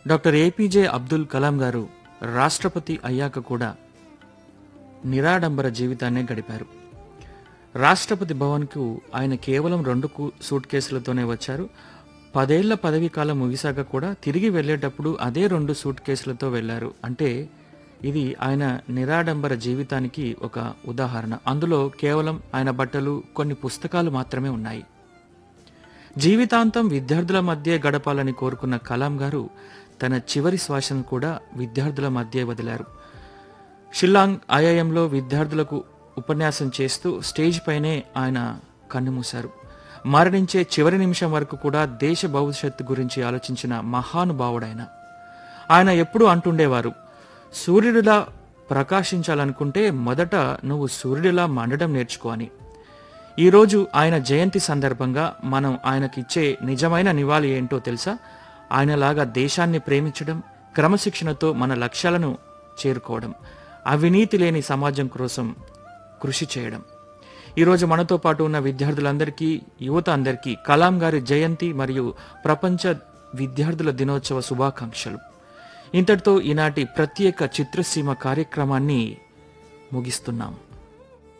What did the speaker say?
doctor APJ Abdul Kalam గారు రాష్ట్రపతి అయ్యాక కూడా నిరాడంబర జీవితాన్నే గడిపారు రాష్ట్రపతి భవన్కు ఆయన కేవలం రెండు కు- సూట్ కేసులతోనే వచ్చారు పదేళ్ల పదవీ కాలం ముగిశాక కూడా తిరిగి వెళ్ళేటప్పుడు అదే రెండు సూట్ కేసులతో వెళ్లారు అంటే ఇది ఆయన నిరాడంబర జీవితానికి ఒక ఉదాహరణ అందులో కేవలం ఆయన బట్టలు కొన్ని పుస్తకాలు మాత్రమే ఉన్నాయి జీవితాంతం విద్యార్థుల మధ్య గడపాలని కోరుకున్న కలాం గారు తన చివరి శ్వాసను కూడా విద్యార్థుల మధ్య వదిలారు షిల్లాంగ్ ఐఐఎంలో విద్యార్థులకు ఉపన్యాసం చేస్తూ స్టేజ్ పైనే ఆయన కన్నుమూశారు మరణించే చివరి నిమిషం వరకు కూడా దేశ భవిష్యత్తు గురించి ఆలోచించిన మహానుభావుడైన ఆయన ఎప్పుడూ అంటుండేవారు సూర్యుడిలా ప్రకాశించాలనుకుంటే మొదట నువ్వు సూర్యుడిలా మండడం నేర్చుకో అని ఈరోజు ఆయన జయంతి సందర్భంగా మనం ఆయనకిచ్చే నిజమైన నివాళి ఏంటో తెలుసా ఆయనలాగా దేశాన్ని ప్రేమించడం క్రమశిక్షణతో మన లక్ష్యాలను చేరుకోవడం అవినీతి లేని సమాజం కోసం కృషి చేయడం ఈరోజు మనతో పాటు ఉన్న విద్యార్థులందరికీ యువత అందరికీ కలాం గారి జయంతి మరియు ప్రపంచ విద్యార్థుల దినోత్సవ శుభాకాంక్షలు ఇంతటితో ఈనాటి ప్రత్యేక చిత్రసీమ కార్యక్రమాన్ని ముగిస్తున్నాం